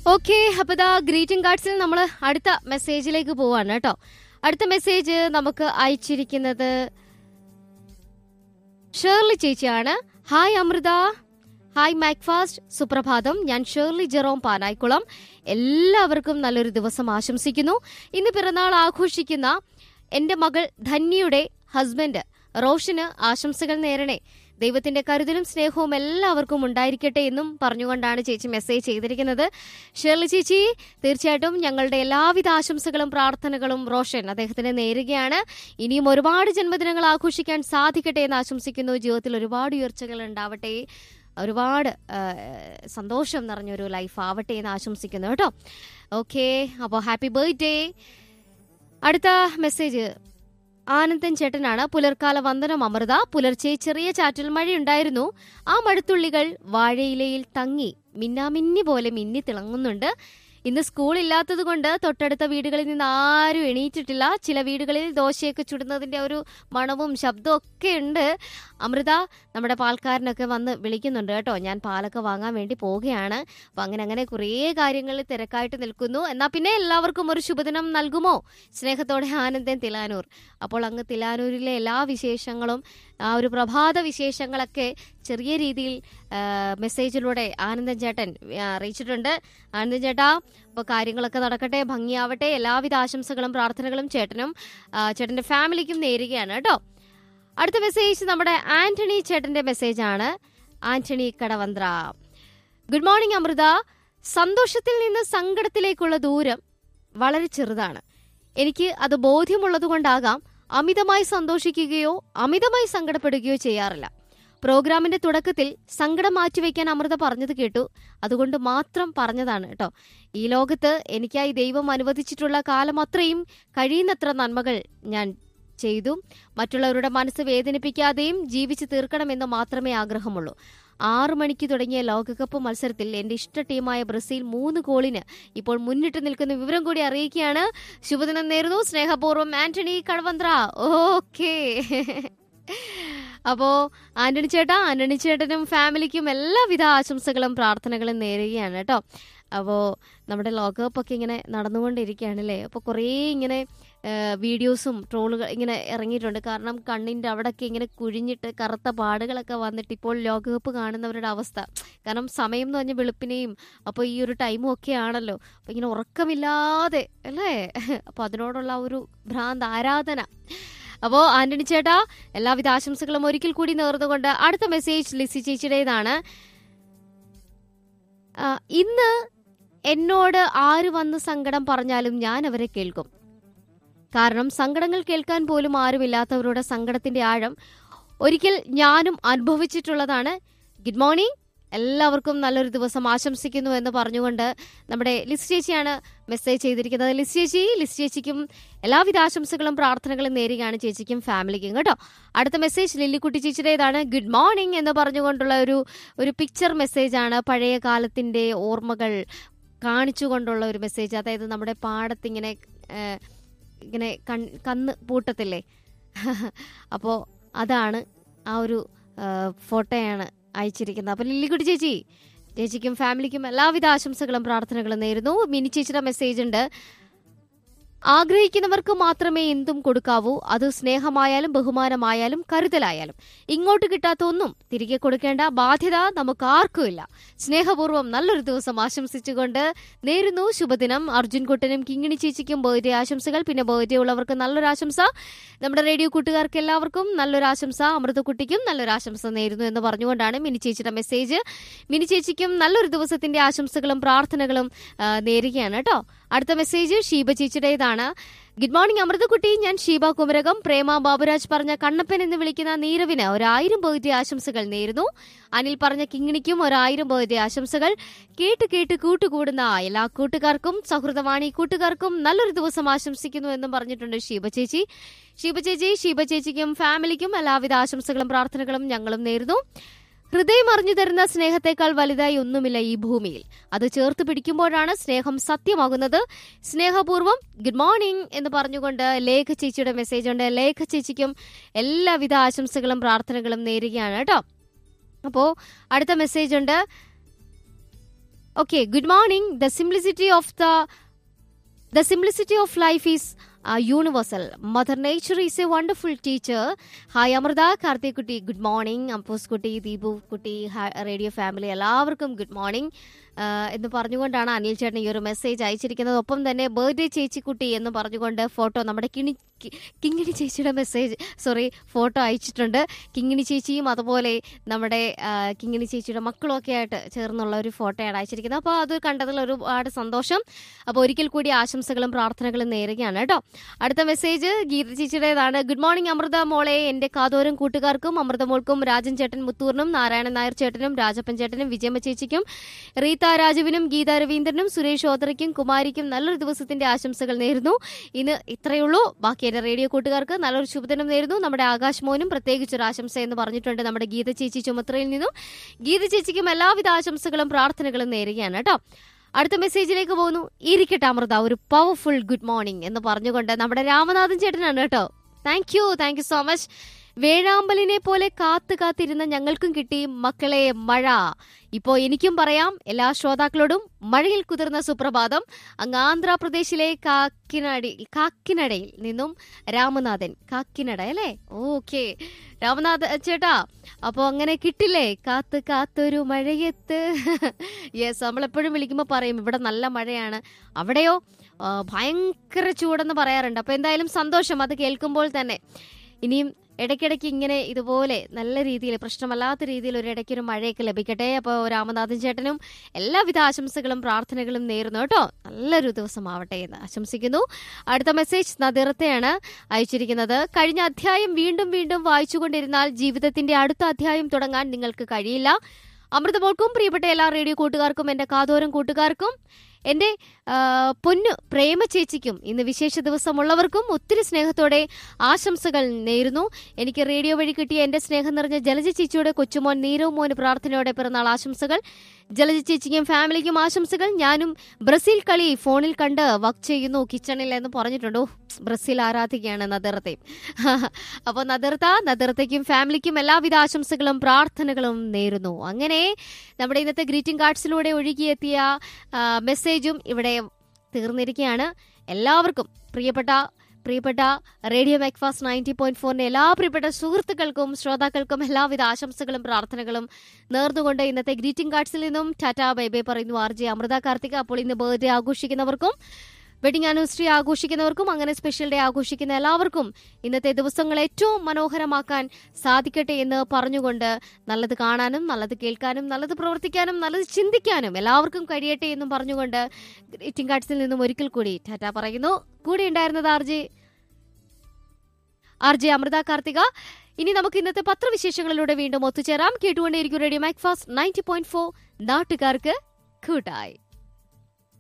okay അപ്പൊ ഇതാ greeting കാർഡ്സിൽ നമ്മൾ അടുത്ത മെസ്സേജിലേക്ക് പോവാണ് കേട്ടോ അടുത്ത മെസ്സേജ് നമുക്ക് അയച്ചിരിക്കുന്നത് ഷേർലി ചേച്ചിയാണ് ഹായ് അമൃത ഹായ് മാക്ഫാസ്റ്റ് സുപ്രഭാതം ഞാൻ ഷേർലി ജെറോം പാനായിക്കുളം എല്ലാവർക്കും നല്ലൊരു ദിവസം ആശംസിക്കുന്നു ഇന്ന് പിറന്നാൾ ആഘോഷിക്കുന്ന എന്റെ മകൾ ധന്യയുടെ ഹസ്ബൻഡ് റോഷന് ആശംസകൾ നേരണേ ദൈവത്തിന്റെ കരുതലും സ്നേഹവും എല്ലാവർക്കും ഉണ്ടായിരിക്കട്ടെ എന്നും പറഞ്ഞുകൊണ്ടാണ് ചേച്ചി മെസ്സേജ് ചെയ്തിരിക്കുന്നത് ഷേർലി ചേച്ചി തീർച്ചയായിട്ടും ഞങ്ങളുടെ എല്ലാവിധ ആശംസകളും പ്രാർത്ഥനകളും റോഷൻ അദ്ദേഹത്തിന് നേരുകയാണ് ഇനിയും ഒരുപാട് ജന്മദിനങ്ങൾ ആഘോഷിക്കാൻ സാധിക്കട്ടെ എന്ന് ആശംസിക്കുന്നു ജീവിതത്തിൽ ഒരുപാട് ഉയർച്ചകൾ ഉണ്ടാവട്ടെ ഒരുപാട് ആ, സന്തോഷം നിറഞ്ഞൊരു ലൈഫ് ആവട്ടെ എന്ന് ആശംസിക്കുന്നു കേട്ടോ ഓക്കെ അപ്പോൾ ഹാപ്പി ബർത്ത്ഡേ അടുത്ത മെസ്സേജ് ആനന്ദൻ ചേട്ടനാണ് പുലർക്കാല വന്ദനം അമൃത പുലർച്ചെ ചെറിയ ചാറ്റൽ മഴയുണ്ടായിരുന്നു ആ മഴത്തുള്ളികൾ വാഴയിലയിൽ തങ്ങി മിന്നാമിന്നി പോലെ മിന്നി തിളങ്ങുന്നുണ്ട് ഇന്ന് സ്കൂൾ ഇല്ലാത്തത് കൊണ്ട് തൊട്ടടുത്ത വീടുകളിൽ നിന്ന് ആരും എണീറ്റിട്ടില്ല ചില വീടുകളിൽ ദോശയൊക്കെ ചുടുന്നതിന്റെ ഒരു മണവും ശബ്ദവും ഒക്കെ ഉണ്ട് അമൃത നമ്മുടെ പാൽക്കാരനൊക്കെ വന്ന് വിളിക്കുന്നുണ്ട് കേട്ടോ ഞാൻ പാലൊക്കെ വാങ്ങാൻ വേണ്ടി പോവുകയാണ് അപ്പൊ അങ്ങനെ അങ്ങനെ കുറേ കാര്യങ്ങളിൽ തിരക്കായിട്ട് നിൽക്കുന്നു എന്നാ പിന്നെ എല്ലാവർക്കും ഒരു ശുഭദിനം നൽകുമോ സ്നേഹത്തോടെ ആനന്ദൻ തിലാനൂർ അപ്പോൾ അങ്ങ് തിലാനൂരിലെ എല്ലാ വിശേഷങ്ങളും ആ ഒരു പ്രഭാത വിശേഷങ്ങളൊക്കെ ചെറിയ രീതിയിൽ ആ, മെസ്സേജിലൂടെ ആനന്ദൻ ചേട്ടൻ ആ, അറിയിച്ചിട്ടുണ്ട് ആനന്ദൻ ചേട്ടാ അപ്പോൾ കാര്യങ്ങളൊക്കെ നടക്കട്ടെ ഭംഗിയാവട്ടെ എല്ലാവിധ ആശംസകളും പ്രാർത്ഥനകളും ചേട്ടനും ആ, ചേട്ടന്റെ ഫാമിലിക്കും നേരുകയാണ് കേട്ടോ അടുത്ത മെസ്സേജ് നമ്മുടെ ആന്റണി ചേട്ടന്റെ മെസ്സേജാണ് ആന്റണി കടവന്ത്ര ഗുഡ് മോർണിംഗ് അമൃത സന്തോഷത്തിൽ നിന്ന് സങ്കടത്തിലേക്കുള്ള ദൂരം വളരെ ചെറുതാണ് എനിക്ക് അത് ബോധ്യമുള്ളതുകൊണ്ടാകാം അമിതമായി സന്തോഷിക്കുകയോ അമിതമായി സങ്കടപ്പെടുകയോ ചെയ്യാറില്ല പ്രോഗ്രാമിന്റെ തുടക്കത്തിൽ സങ്കടം മാറ്റിവെക്കാൻ അമൃത പറഞ്ഞത് കേട്ടു അതുകൊണ്ട് മാത്രം പറഞ്ഞതാണ് കേട്ടോ ഈ ലോകത്ത് എനിക്കായി ദൈവം അനുവദിച്ചിട്ടുള്ള കാലം അത്രയും കഴിയുന്നത്ര നന്മകൾ ഞാൻ ചെയ്തു മറ്റുള്ളവരുടെ മനസ്സ് വേദനിപ്പിക്കാതെയും ജീവിച്ചു തീർക്കണമെന്ന് മാത്രമേ ആഗ്രഹമുള്ളൂ ആറു മണിക്ക് തുടങ്ങിയ ലോകകപ്പ് മത്സരത്തിൽ എന്റെ ഇഷ്ട ടീമായ ബ്രസീൽ മൂന്ന് ഗോളിന് ഇപ്പോൾ മുന്നിട്ട് നിൽക്കുന്ന വിവരം കൂടി അറിയിക്കുകയാണ് ശുഭദിനം നേരുന്നു സ്നേഹപൂർവ്വം ആന്റണി കടവന്ത്ര ഓക്കേ അപ്പോ ആന്റണി ചേട്ടാ ആന്റണി ചേട്ടനും ഫാമിലിക്കും എല്ലാവിധ ആശംസകളും പ്രാർത്ഥനകളും നേരുകയാണ് കേട്ടോ അപ്പോൾ നമ്മുടെ ലോകകപ്പ് ഒക്കെ ഇങ്ങനെ നടന്നുകൊണ്ടിരിക്കുകയാണല്ലേ അപ്പോൾ കുറേ ഇങ്ങനെ ആ, വീഡിയോസും ട്രോളുകൾ ഇങ്ങനെ ഇറങ്ങിയിട്ടുണ്ട് കാരണം കണ്ണിൻ്റെ അവിടെയൊക്കെ ഇങ്ങനെ കുഴിഞ്ഞിട്ട് കറുത്ത പാടുകളൊക്കെ വന്നിട്ട് ഇപ്പോൾ ലോകകപ്പ് കാണുന്നവരുടെ അവസ്ഥ കാരണം സമയം എന്ന് പറഞ്ഞ വെളുപ്പിനെയും അപ്പോൾ ഈ ഒരു ടൈമും ഒക്കെ ആണല്ലോ അപ്പോൾ ഇങ്ങനെ ഉറക്കമില്ലാതെ അല്ലേ അപ്പോൾ അതിനോടുള്ള ആ ഒരു ഭ്രാന്ത് ആരാധന അപ്പോൾ ആന്റണി ചേട്ടാ എല്ലാവിധ ആശംസകളും ഒരിക്കൽ കൂടി നേർന്നുകൊണ്ട് അടുത്ത മെസ്സേജ് ലിസി ചേച്ചിയുടേതാണ് ആ, ഇന്ന് എന്നോട് ആര് വന്ന് സങ്കടം പറഞ്ഞാലും ഞാൻ അവരെ കേൾക്കും കാരണം സങ്കടങ്ങൾ കേൾക്കാൻ പോലും ആരുമില്ലാത്തവരുടെ സങ്കടത്തിന്റെ ആഴം ഒരിക്കൽ ഞാനും അനുഭവിച്ചിട്ടുള്ളതാണ് ഗുഡ് മോർണിംഗ് എല്ലാവർക്കും നല്ലൊരു ദിവസം ആശംസിക്കുന്നു എന്ന് പറഞ്ഞുകൊണ്ട് നമ്മുടെ ലിസ് ചേച്ചിയാണ് മെസ്സേജ് ചെയ്തിരിക്കുന്നത് ലിസ് ചേച്ചി ലിസ് ചേച്ചിക്കും എല്ലാവിധ ആശംസകളും പ്രാർത്ഥനകളും നേരുകയാണ് ചേച്ചിക്കും ഫാമിലിക്കും കേട്ടോ അടുത്ത മെസ്സേജ് ലില്ലിക്കുട്ടി ചേച്ചിയുടേതാണ് ഗുഡ് മോർണിംഗ് എന്ന് പറഞ്ഞുകൊണ്ടുള്ള ഒരു ഒരു പിക്ചർ മെസ്സേജാണ് പഴയ കാലത്തിന്റെ ഓർമ്മകൾ കാണിച്ചുകൊണ്ടുള്ള ഒരു മെസ്സേജ് അതായത് നമ്മുടെ പാടത്തിങ്ങനെ ആ, ഇങ്ങനെ കൺ കന്ന് പൂട്ടത്തില്ലേ അപ്പോൾ അതാണ് ആ ഒരു ആ, ഫോട്ടോയാണ് അയച്ചിരിക്കുന്നത് അപ്പോൾ ലില്ലിക്കുട്ടി ചേച്ചി ചേച്ചിക്കും ഫാമിലിക്കും എല്ലാവിധ ആശംസകളും പ്രാർത്ഥനകളും നേരുന്നു മിനി ചേച്ചിയുടെ മെസ്സേജ് ഉണ്ട് ആഗ്രഹിക്കുന്നവർക്ക് മാത്രമേ എന്തും കൊടുക്കാവൂ അത് സ്നേഹമായാലും ബഹുമാനമായാലും കരുതലായാലും ഇങ്ങോട്ട് കിട്ടാത്ത ഒന്നും തിരികെ കൊടുക്കേണ്ട ബാധ്യത നമുക്ക് ആർക്കുമില്ല സ്നേഹപൂർവ്വം നല്ലൊരു ദിവസം ആശംസിച്ചുകൊണ്ട് നേരുന്നു ശുഭദിനം അർജുൻ കുട്ടനും കിങ്ങിണി ചേച്ചിക്കും ബർത്ത്ഡേ ആശംസകൾ പിന്നെ ബർത്ത്ഡേ ഉള്ളവർക്ക് നല്ലൊരു ആശംസ നമ്മുടെ റേഡിയോ കൂട്ടുകാർക്ക് എല്ലാവർക്കും നല്ലൊരു ആശംസ അമൃതക്കുട്ടിക്കും നല്ലൊരു ആശംസ നേരുന്നു എന്ന് പറഞ്ഞുകൊണ്ടാണ് മിനി ചേച്ചിയുടെ മെസ്സേജ് മിനി ചേച്ചിക്കും നല്ലൊരു ദിവസത്തിന്റെ ആശംസകളും പ്രാർത്ഥനകളും ആ, നേരുകയാണ് കേട്ടോ അടുത്ത മെസ്സേജ് ഷീബ ചേച്ചിയുടേതാണ് ഗുഡ് മോർണിംഗ് അമൃതക്കുട്ടി ഞാൻ ഷീബ കുമരകം പ്രേമ ബാബുരാജ് പറഞ്ഞ കണ്ണപ്പൻ എന്ന് വിളിക്കുന്ന നീരവിന് ഒരായിരം ബർത്ത്ഡേ ആശംസകൾ നേരുന്നു അനിൽ പറഞ്ഞ കിങ്ങിണിക്കും ഒരായിരം ബർത്ത്ഡേ ആശംസകൾ കേട്ട് കേട്ട് കൂട്ടുകൂടുന്ന എല്ലാ കൂട്ടുകാർക്കും സൗഹൃദവാണി കൂട്ടുകാർക്കും നല്ലൊരു ദിവസം ആശംസിക്കുന്നു എന്നും പറഞ്ഞിട്ടുണ്ട് ഷീബ ചേച്ചി ഷീബ ചേച്ചി ഷീബ ചേച്ചിക്കും ഫാമിലിക്കും എല്ലാവിധ ആശംസകളും പ്രാർത്ഥനകളും ഞങ്ങളും നേരുന്നു ഹൃദയം അറിഞ്ഞു തരുന്ന സ്നേഹത്തെക്കാൾ വലുതായി ഒന്നുമില്ല ഈ ഭൂമിയിൽ അത് ചേർത്ത് പിടിക്കുമ്പോഴാണ് സ്നേഹം സത്യമാകുന്നത് സ്നേഹപൂർവ്വം ഗുഡ് മോർണിംഗ് എന്ന് പറഞ്ഞുകൊണ്ട് ലേഖ ചേച്ചിയുടെ മെസ്സേജ് ഉണ്ട് ലേഖ ചേച്ചിക്കും എല്ലാവിധ ആശംസകളും പ്രാർത്ഥനകളും നേരുകയാണ് കേട്ടോ അപ്പോൾ അടുത്ത മെസ്സേജ് ഉണ്ട് okay good morning the simplicity of the the simplicity of life is universal mother nature is a wonderful teacher hi Amritha Karthik കുട്ടി ഗുഡ് മോർണിംഗ് അംപോസ് കുട്ടി ദീപു കുട്ടി റേഡിയോ ഫാമിലി എല്ലാവർക്കും ഗുഡ് മോർണിംഗ് എന്ന് പറഞ്ഞുകൊണ്ടാണ് അനിൽ ചേട്ടൻ ഈ ഒരു മെസ്സേജ് അയച്ചിരിക്കുന്നത് ഒപ്പം തന്നെ ബർത്ത്ഡേ ചേച്ചിക്കുട്ടി എന്ന് പറഞ്ഞുകൊണ്ട് ഫോട്ടോ നമ്മുടെ കിണി കി- കിങ്ങിണി ചേച്ചിയുടെ മെസ്സേജ് സോറി ഫോട്ടോ അയച്ചിട്ടുണ്ട് കിങ്ങിണി ചേച്ചിയും അതുപോലെ നമ്മുടെ ആ, കിങ്ങിണി ചേച്ചിയുടെ മക്കളും ഒക്കെ ആയിട്ട് ചേർന്നുള്ള ഒരു ഫോട്ടോയാണ് അയച്ചിരിക്കുന്നത് അപ്പോൾ അത് കണ്ടതിൽ ഒരുപാട് സന്തോഷം അപ്പോൾ ഒരിക്കൽ കൂടി ആശംസകളും പ്രാർത്ഥനകളും നേരുകയാണ് കേട്ടോ അടുത്ത മെസ്സേജ് ഗീത ചേച്ചിയുടേതാണ് ഗുഡ് മോർണിംഗ് അമൃത മോളെ എന്റെ കാതോരം കൂട്ടുകാർക്കും അമൃത മോൾക്കും രാജൻ ചേട്ടൻ മുത്തൂറിനും നാരായണൻ നായർ ചേട്ടനും രാജപ്പൻ ചേട്ടനും വിജയമ്മ ചേച്ചിക്കും റീത്ത രാജുവിനും ഗീത രവീന്ദ്രനും സുരേഷ് ഓത്രയ്ക്കും കുമാരിക്കും നല്ലൊരു ദിവസത്തിന്റെ ആശംസകൾ നേരുന്നു ഇന്ന് ഇത്രയേ ഉള്ളൂ ബാക്കി എന്റെ റേഡിയോ കൂട്ടുകാർക്ക് നല്ലൊരു ശുഭദിനം നേരുന്നു നമ്മുടെ ആകാശ് മോനും പ്രത്യേകിച്ചൊരു ആശംസ എന്ന് പറഞ്ഞിട്ടുണ്ട് നമ്മുടെ ഗീത ചേച്ചി ചുമത്രയിൽ നിന്നും ഗീത ചേച്ചിക്കും എല്ലാവിധ ആശംസകളും പ്രാർത്ഥനകളും നേരുകയാണ് കേട്ടോ അടുത്ത മെസ്സേജിലേക്ക് പോകുന്നു ഇരിക്കട്ടെ അമൃത ഒരു പവർഫുൾ ഗുഡ് മോർണിംഗ് എന്ന് പറഞ്ഞുകൊണ്ട് നമ്മുടെ രാമനാഥൻ ചേട്ടനാണ് കേട്ടോ thank you thank you so much വേഴാമ്പലിനെ പോലെ കാത്തു കാത്തിരുന്ന ഞങ്ങൾക്കും കിട്ടി മക്കളെ മഴ ഇപ്പോ എനിക്കും പറയാം എല്ലാ ശ്രോതാക്കളോടും മഴയിൽ കുതിർന്ന സുപ്രഭാതം അങ്ങ് ആന്ധ്രാപ്രദേശിലെ കാക്കിനടി കാക്കിനടയിൽ നിന്നും രാമനാഥൻ കാക്കിനട അല്ലേ ഓക്കെ രാമനാഥ ചേട്ടാ അപ്പോ അങ്ങനെ കിട്ടില്ലേ കാത്ത് കാത്തൊരു മഴയത്ത് യെസ് നമ്മളെപ്പോഴും വിളിക്കുമ്പോൾ പറയും ഇവിടെ നല്ല മഴയാണ് അവിടെയോ ആ, ഭയങ്കര ചൂടെന്ന് പറയാറുണ്ട് അപ്പൊ എന്തായാലും സന്തോഷം അത് കേൾക്കുമ്പോൾ തന്നെ ഇനിയും ഇടയ്ക്കിടയ്ക്ക് ഇങ്ങനെ ഇതുപോലെ നല്ല രീതിയിൽ പ്രശ്നമല്ലാത്ത രീതിയിൽ ഒരു ഇടയ്ക്കൊരു മഴയൊക്കെ ലഭിക്കട്ടെ അപ്പോൾ രാമനാഥൻ ചേട്ടനും എല്ലാവിധ ആശംസകളും പ്രാർത്ഥനകളും നേരുന്നു കേട്ടോ നല്ലൊരു ദിവസമാവട്ടെ എന്ന് ആശംസിക്കുന്നു അടുത്ത മെസ്സേജ് നദിറത്തെയാണ് അയച്ചിരിക്കുന്നത് കഴിഞ്ഞ അധ്യായം വീണ്ടും വീണ്ടും വായിച്ചുകൊണ്ടിരുന്നാൽ ജീവിതത്തിന്റെ അടുത്ത അധ്യായം തുടങ്ങാൻ നിങ്ങൾക്ക് കഴിയില്ല അമൃതമോൾക്കും പ്രിയപ്പെട്ട എല്ലാ റേഡിയോ കൂട്ടുകാർക്കും എന്റെ കാതോരം കൂട്ടുകാർക്കും എന്റെ ആ, പൊന്നു പ്രേമ ചേച്ചിക്കും ഇന്ന് വിശേഷ ദിവസമുള്ളവർക്കും ഒത്തിരി സ്നേഹത്തോടെ ആശംസകൾ നേരുന്നു എനിക്ക് റേഡിയോ വഴി കിട്ടിയ എന്റെ സ്നേഹം നിറഞ്ഞ ജലജ ചേച്ചിയുടെ കൊച്ചുമോൻ നീരവ് മോന് പ്രാർത്ഥനയോടെ പിറന്നാൾ ആശംസകൾ ജലജ ചേച്ചിക്കും ഫാമിലിക്കും ആശംസകൾ ഞാനും ബ്രസീൽ കളി ഫോണിൽ കണ്ട് വർക്ക് ചെയ്യുന്നു കിച്ചണിൽ എന്ന് പറഞ്ഞിട്ടുണ്ടോ ബ്രസീൽ ആരാധികയാണ് നദിർത്തെ അപ്പോൾ നദിർത്ത നദിർത്തയ്ക്കും ഫാമിലിക്കും എല്ലാവിധ ആശംസകളും പ്രാർത്ഥനകളും നേരുന്നു അങ്ങനെ നമ്മുടെ ഇന്നത്തെ ഗ്രീറ്റിംഗ് കാർഡ്സിലൂടെ ഒഴുകിയെത്തിയ ആ, മെസ്സേജും ഇവിടെ തീർന്നിരിക്കുകയാണ് എല്ലാവർക്കും പ്രിയപ്പെട്ട പ്രിയപ്പെട്ട റേഡിയോ ബ്രേക്ക്ഫാസ്റ്റ് നയൻറ്റി പോയിന്റ് ഫോറിന്റെ എല്ലാ പ്രിയപ്പെട്ട സുഹൃത്തുക്കൾക്കും ശ്രോതാക്കൾക്കും എല്ലാവിധ ആശംസകളും പ്രാർത്ഥനകളും നേർന്നുകൊണ്ട് ഇന്നത്തെ ഗ്രീറ്റിംഗ് കാർഡ്സിൽ നിന്നും ടാറ്റാ ബൈ ബൈ പറയുന്നു ആർ ജെ അമൃത കാർത്തിക അപ്പോൾ ഇന്ന് ബർത്ത്ഡേ ആഘോഷിക്കുന്നവർക്കും വെഡിങ് ആനിവേഴ്സറി ആഘോഷിക്കുന്നവർക്കും അങ്ങനെ സ്പെഷ്യൽ ഡേ ആഘോഷിക്കുന്ന എല്ലാവർക്കും ഇന്നത്തെ ദിവസങ്ങൾ ഏറ്റവും മനോഹരമാക്കാൻ സാധിക്കട്ടെ എന്ന് പറഞ്ഞുകൊണ്ട് നല്ലത് കാണാനും നല്ലത് കേൾക്കാനും നല്ലത് പ്രവർത്തിക്കാനും നല്ലത് ചിന്തിക്കാനും എല്ലാവർക്കും കഴിയട്ടെ എന്നും പറഞ്ഞുകൊണ്ട് ഗ്രീറ്റിംഗ് കാർഡ്സിൽ നിന്നും ഒരിക്കൽ കൂടി ടാറ്റ പറയുന്നു കൂടെ ഉണ്ടായിരുന്നത് R J R J Amritha Karthika ഇനി നമുക്ക് ഇന്നത്തെ പത്രവിശേഷങ്ങളിലൂടെ വീണ്ടും ഒത്തുചേരാം കേട്ടുകൊണ്ടേയിരിക്കും radio Macfast ninety point four നാട്ടുകാർക്ക് കൂട്ടായി